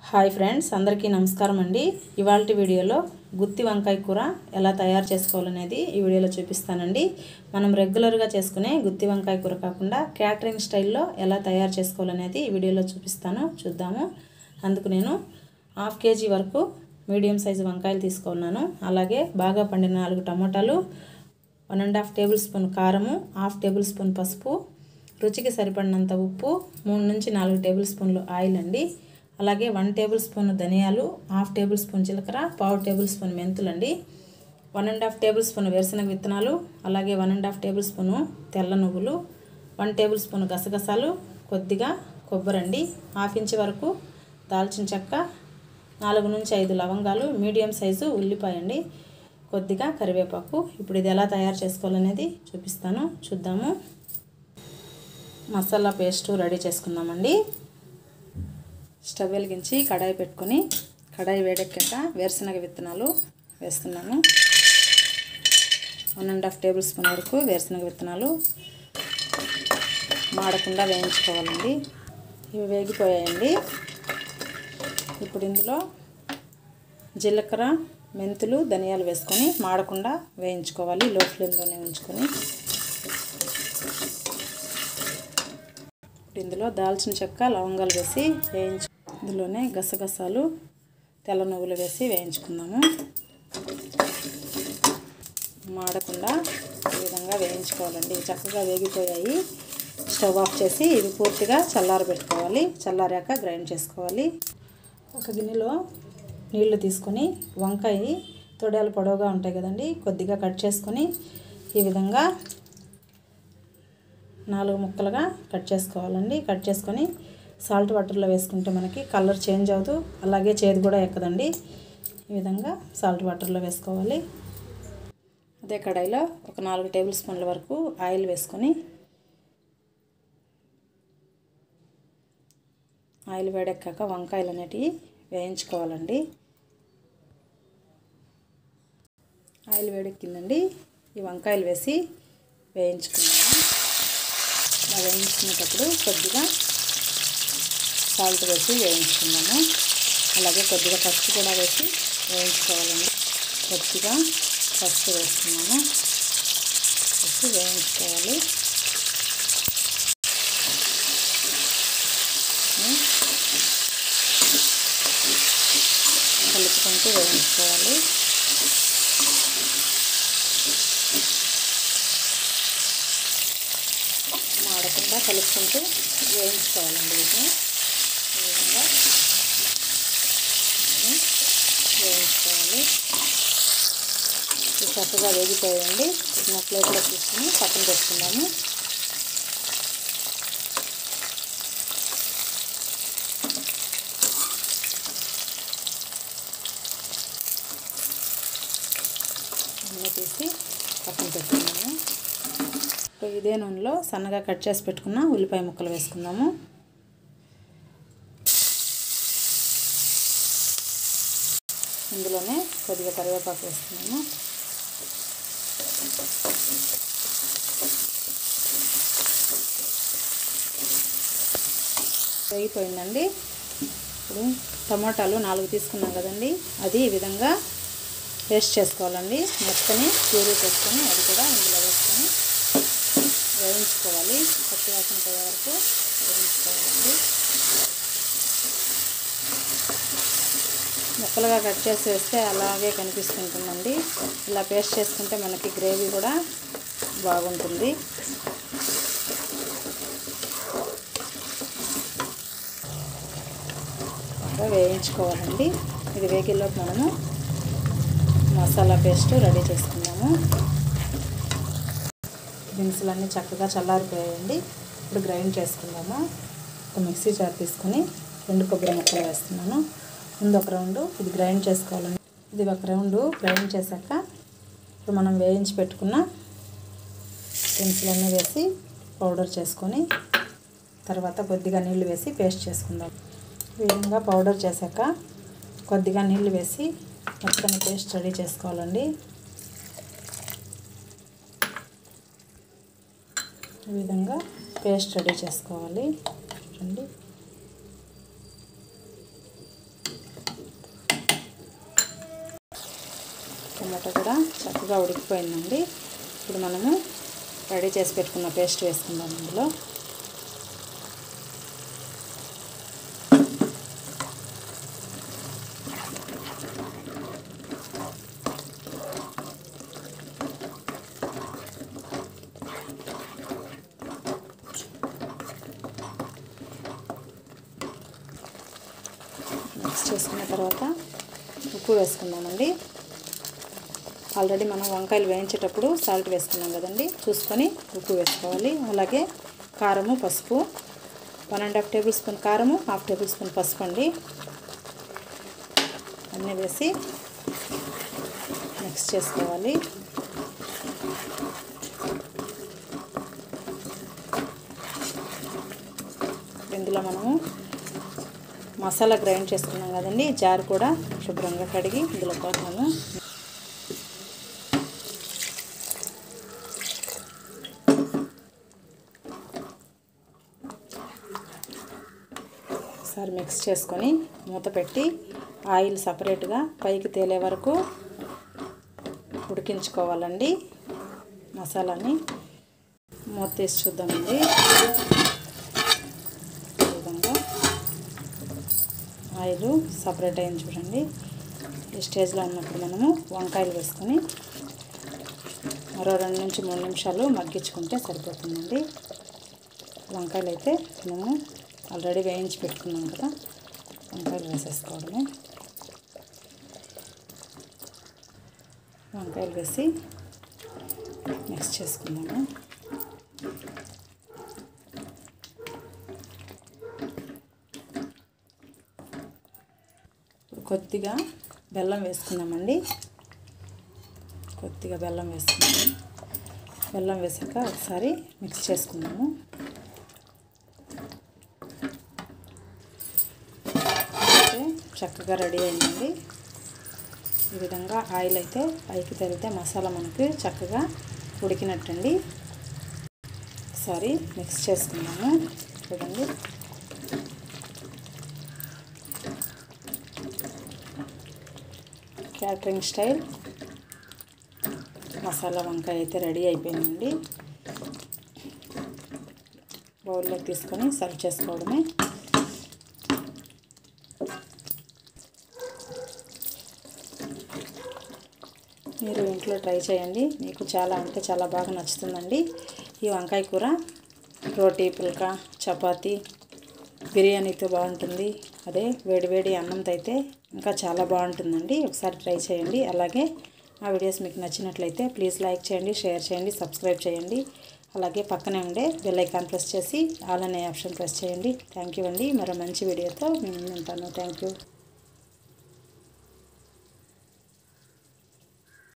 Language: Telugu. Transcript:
హాయ్ ఫ్రెండ్స్ అందరికీ నమస్కారం అండి ఇవాళ వీడియోలో గుత్తి వంకాయ కూర ఎలా తయారు చేసుకోవాలనేది ఈ వీడియోలో చూపిస్తానండి మనం రెగ్యులర్గా చేసుకునే గుత్తి వంకాయ కూర కాకుండా క్యాటరింగ్ స్టైల్లో ఎలా తయారు చేసుకోవాలనేది ఈ వీడియోలో చూపిస్తాను చూద్దాము అందుకు నేను హాఫ్ కేజీ వరకు మీడియం సైజు వంకాయలు తీసుకున్నాను అలాగే బాగా పండిన నాలుగు టమోటాలు one and half tablespoon కారము హాఫ్ టేబుల్ స్పూన్ పసుపు రుచికి సరిపడినంత ఉప్పు మూడు నుంచి నాలుగు టేబుల్ స్పూన్లు ఆయిల్ అండి అలాగే వన్ టేబుల్ స్పూన్ ధనియాలు హాఫ్ టేబుల్ స్పూన్ జీలకర్ర పావు టేబుల్ స్పూన్ మెంతులు అండి one and half tablespoon వేరుశనగ విత్తనాలు అలాగే one and half tablespoon తెల్ల నువ్వులు వన్ టేబుల్ స్పూన్ గసగసాలు కొద్దిగా కొబ్బరి అండి హాఫ్ ఇంచ్ వరకు దాల్చిన చెక్క నాలుగు నుంచి ఐదు లవంగాలు మీడియం సైజు ఉల్లిపాయ అండి కొద్దిగా కరివేపాకు ఇప్పుడు ఇది ఎలా తయారు చేసుకోవాలనేది చూపిస్తాను చూద్దాము మసాలా పేస్ట్ రెడీ చేసుకుందామండి స్టవ్ వెలిగించి కడాయి పెట్టుకొని కడాయి వేడెక్కాక వేరుశనగ విత్తనాలు వేస్తున్నాను one and half tablespoon వరకు వేరుశనగ విత్తనాలు మాడకుండా వేయించుకోవాలండి ఇవి వేగిపోయాయండి ఇప్పుడు ఇందులో జీలకర్ర మెంతులు ధనియాలు వేసుకొని మాడకుండా వేయించుకోవాలి లో ఫ్లేమ్లోనే ఉంచుకొని ఇందులో దాల్చిన చెక్క లవంగాలు వేసి వేయించు ఇందులోనే గసగసాలు తెల్ల నువ్వులు వేసి వేయించుకుందాము మాడకుండా ఈ విధంగా వేయించుకోవాలండి చక్కగా వేగిపోయాయి స్టవ్ ఆఫ్ చేసి ఇవి పూర్తిగా చల్లారబెట్టుకోవాలి చల్లారాక గ్రైండ్ చేసుకోవాలి ఒక గిన్నెలో నీళ్లు తీసుకొని వంకాయ తొడయాలు పొడవుగా ఉంటాయి కదండి కొద్దిగా కట్ చేసుకొని ఈ విధంగా నాలుగు ముక్కలుగా కట్ చేసుకోవాలండి కట్ చేసుకొని సాల్ట్ వాటర్లో వేసుకుంటే మనకి కలర్ చేంజ్ అవ్వదు అలాగే చేదు కూడా ఎక్కదండి ఈ విధంగా సాల్ట్ వాటర్లో వేసుకోవాలి అదే కడాయిలో ఒక నాలుగు టేబుల్ స్పూన్ల వరకు ఆయిల్ వేసుకొని ఆయిల్ వేడెక్కాక వంకాయలు అనేటివి వేయించుకోవాలండి ఆయిల్ వేడెక్కిందండి ఈ వంకాయలు వేసి వేయించుకున్నాము ఇలా వేయించుకునేటప్పుడు కొద్దిగా సాల్ట్ వేసి వేయించుకున్నాము అలాగే కొద్దిగా పసుపు కూడా వేసి వేయించుకోవాలండి కొద్దిగా పసుపు వేస్తున్నాము వేసి వేయించుకోవాలి కలుపుకుంటూ వేయించుకోవాలి మాడకుండా కలుపుకుంటూ వేయించుకోవాలండి వీటిని ఈ విధంగా వేయించుకోవాలి ఇది చక్కగా వేగిపోయండి చిన్న ప్లేట్లో తీసుకుని పక్కన పెట్టుకుందాము అన్నీ తీసి పక్కన పెట్టుకున్నాము ఇప్పుడు ఇదే నూనెలో సన్నగా కట్ చేసి పెట్టుకున్న ఉల్లిపాయ ముక్కలు వేసుకుందాము ఇందులోనే కొద్దిగా కరివేపాకు వేస్తున్నాము వేగిపోయిందండి ఇప్పుడు టమాటాలు నాలుగు తీసుకున్నాం కదండి అది ఈ విధంగా పేస్ట్ చేసుకోవాలండి మెత్తని ప్యూరీ చేసుకొని అది కూడా ఇందులో వేసుకొని వేయించుకోవాలి పచ్చి వాసన పోయే వరకు వేయించుకోవాలండి ముక్కలుగా కట్ చేసి వేస్తే అలాగే కనిపిస్తుంటుందండి ఇలా పేస్ట్ చేసుకుంటే మనకి గ్రేవీ కూడా బాగుంటుంది వేయించుకోవాలండి ఇది వేగిలోపు మనము మసాలా పేస్ట్ రెడీ చేసుకున్నాము దినుసులన్నీ చక్కగా చల్లారిపోయాయండి ఇప్పుడు గ్రైండ్ చేసుకుందాము ఒక మిక్సీ జార్ తీసుకొని రెండు కొబ్బరి ముక్కలు వేస్తున్నాను ముందు ఒక రౌండ్ ఇది గ్రైండ్ చేసుకోవాలండి ఇది ఒక రౌండ్ గ్రైండ్ చేశాక ఇప్పుడు మనం వేయించి పెట్టుకున్న దినుసులన్నీ వేసి పౌడర్ చేసుకొని తర్వాత కొద్దిగా నీళ్లు వేసి పేస్ట్ చేసుకుందాం ఈ విధంగా పౌడర్ చేశాక కొద్దిగా నీళ్లు వేసి మొత్తం పేస్ట్ రెడీ చేసుకోవాలండి ఈ విధంగా పేస్ట్ రెడీ చేసుకోవాలి చూడండి టమాటా కూడా చక్కగా ఉడికిపోయిందండి ఇప్పుడు మనము రెడీ చేసి పెట్టుకున్న పేస్ట్ వేసుకుందాం అందులో మిక్స్ చేసుకున్న తర్వాత ఉప్పు వేసుకుందామండి ఆల్రెడీ మనం వంకాయలు వేయించేటప్పుడు సాల్ట్ వేసుకున్నాం కదండి చూసుకొని ఉప్పు వేసుకోవాలి అలాగే కారము పసుపు one and half tablespoon కారము హాఫ్ టేబుల్ స్పూన్ పసుపు అండి అన్నీ వేసి మిక్స్ చేసుకోవాలి ఇందులో మనము మసాలా గ్రైండ్ చేసుకున్నాం కదండి జార్ కూడా శుభ్రంగా కడిగి ఇందులో పోతాము ఒకసారి మిక్స్ చేసుకొని మూత పెట్టి ఆయిల్ సపరేట్గా పైకి తేలే వరకు ఉడికించుకోవాలండి మసాలాని మూత తీసి చూద్దామండి ఈ విధంగా ఆయిల్ సపరేట్ అయింది చూడండి ఈ స్టేజ్లో ఉన్నప్పుడు మనము వంకాయలు వేసుకొని మరో రెండు నుంచి మూడు నిమిషాలు మగ్గించుకుంటే సరిపోతుందండి వంకాయలు అయితే మనము ఆల్రెడీ వేయించి పెట్టుకున్నాం కదా వంకాయలు వేసేసుకోవడమే వంకాయలు వేసి మిక్స్ చేసుకుందాము కొద్దిగా బెల్లం వేసుకుందామండి కొద్దిగా బెల్లం వేసుకుందాము బెల్లం వేసాక ఒకసారి మిక్స్ చేసుకుందాము అయితే చక్కగా రెడీ అయిందండి ఈ విధంగా ఆయిల్ అయితే పైకి తేలితే మసాలా మనకి చక్కగా ఉడికినట్టండి ఒకసారి మిక్స్ చేసుకుందాము చూడండి క్యాటరింగ్ స్టైల్ మసాలా వంకాయ అయితే రెడీ అయిపోయిందండి బౌల్లో తీసుకొని సర్వ్ చేసుకోవడమే మీరు ఇంట్లో ట్రై చేయండి మీకు చాలా అంటే చాలా బాగా నచ్చుతుందండి ఈ వంకాయ కూర రోటీ పుల్కా చపాతీ బిర్యానీతో బాగుంటుంది అదే వేడివేడి అన్నంతో అయితే ఇంకా చాలా బాగుంటుందండి ఒకసారి ట్రై చేయండి అలాగే మా వీడియోస్ మీకు నచ్చినట్లయితే ప్లీజ్ లైక్ చేయండి షేర్ చేయండి సబ్స్క్రైబ్ చేయండి అలాగే పక్కనే ఉండే బెల్ ఐకాన్ ప్రెస్ చేసి ఆల్ అనే ఆప్షన్ ప్రెస్ చేయండి థ్యాంక్ యూ అండి మరో మంచి వీడియోతో మేము ఉంటాను థ్యాంక్ యూ